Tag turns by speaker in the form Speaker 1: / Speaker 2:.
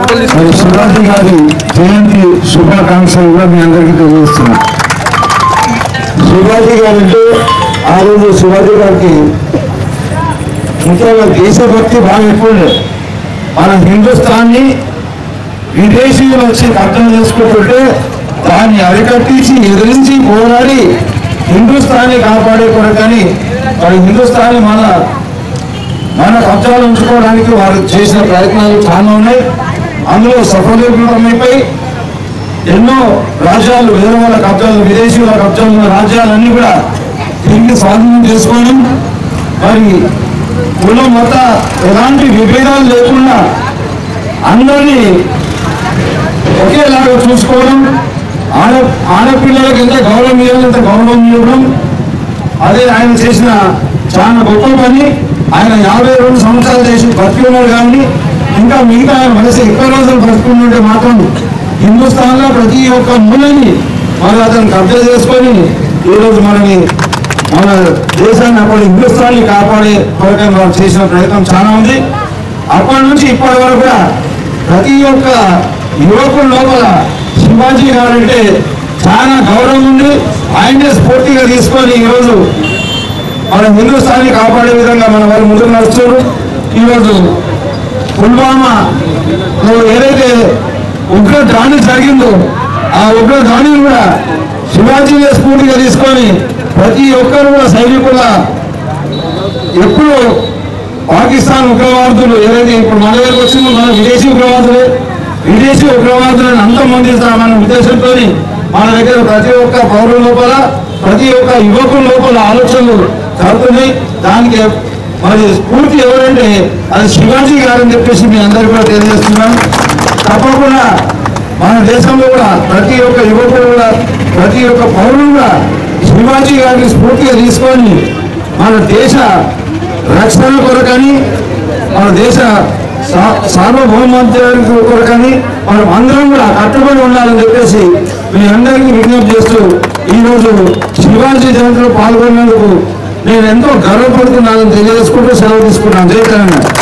Speaker 1: మరి శివాజీ గారి జయంతి శుభాకాంక్షలు కూడా మీ అందరికీ తెలియజేస్తున్నాం శివాజీ గారు అంటే ఆ రోజు శివాజీ గారికి ముఖ్యంగా దేశభక్తి బాగా ఎక్కువ ఉండేది. మన హిందుస్థాన్ని విదేశీయులు వచ్చి కబ్జా చేసుకుంటుంటే దాన్ని అరికట్టించి ఎదిరించి పోరాడి హిందుస్థాన్ని కాపాడే కొరకని మరి హిందుస్థాన్ని మన మన కబ్జాలు ఉంచుకోవడానికి వారు చేసిన ప్రయత్నాలు చాలా ఉన్నాయి అందులో సఫలీకృతమైపోయి ఎన్నో రాజ్యాలు వేరే వాళ్ళ కబ్జాలు విదేశీయుల కబ్జాలు ఉన్న రాజ్యాలన్నీ కూడా తిరిగి స్వాధీనం చేసుకోవడం మరి కులం మత ఎలాంటి విభేదాలు లేకుండా అందరినీ ఒకేలాగా చూసుకోవడం ఆడ ఆడపిల్లలకి ఎంత గౌరవం ఇవ్వాలి ఎంత గౌరవం ఇవ్వడం అదే ఆయన చేసిన చాలా గొప్ప పని ఆయన యాభై రెండు సంవత్సరాలు చేసి బతికి ఉన్నాడు కానీ ఇంకా మిగతా ఆయన వయసు ఎక్కువ రోజులు బతుకుంటుంటే మాత్రం హిందుస్థాన్లో ప్రతి ఒక్క మూలని మరి అతను కబ్జా చేసుకొని ఈరోజు మనని మన దేశాన్ని అప్పుడు హిందుస్థాన్ని కాపాడే కొరకని వాళ్ళు చేసిన ప్రయత్నం చాలా ఉంది అప్పటి నుంచి ఇప్పటి వరకు కూడా ప్రతి ఒక్క యువకుల లోపల శివాజీ గారు అంటే చాలా గౌరవం ఉంది ఆయనే స్ఫూర్తిగా తీసుకొని ఈరోజు మన హిందుస్థాన్ని కాపాడే విధంగా మన వాళ్ళు ముందుకు నడుస్తారు ఈరోజు పుల్వామా లో ఏదైతే ఉగ్ర దాడి జరిగిందో ఆ ఉగ్ర దాడిని కూడా శివాజీనే స్ఫూర్తిగా తీసుకొని ప్రతి ఒక్కరు కూడా సైనికుల ఎప్పుడు పాకిస్తాన్ ఉగ్రవాదులు ఏదైతే ఇప్పుడు మన దగ్గరకు వచ్చిందో మన విదేశీ ఉగ్రవాదులే విదేశీ ఉగ్రవాదులను అంతమందిస్తామన్న ఉద్దేశంతో మన దగ్గర ప్రతి ఒక్క పౌరుల లోపల ప్రతి ఒక్క యువకుల లోపల ఆలోచనలు జరుగుతున్నాయి దానికి మరి స్ఫూర్తి ఎవరంటే అది శివాజీ గారు అని చెప్పేసి మీ అందరికీ కూడా తెలియజేస్తున్నాను తప్పకుండా మన దేశంలో కూడా ప్రతి ఒక్క యువకుడు కూడా ప్రతి ఒక్క పౌరుడు కూడా శివాజీ గారిని స్ఫూర్తిగా తీసుకొని మన దేశ రక్షణ కొరకని మన దేశ సా- సార్వభౌమత్వానికి కొరకని మనం అందరం కూడా కట్టుబడి ఉండాలని చెప్పేసి మీ అందరికీ విజ్ఞప్తి చేస్తూ ఈరోజు శివాజీ జయంతిలో పాల్గొన్నందుకు నేను ఎంతో గర్వపడుతున్నానని తెలియజేసుకుంటూ సెలవు తీసుకున్నాను జై తెలంగాణ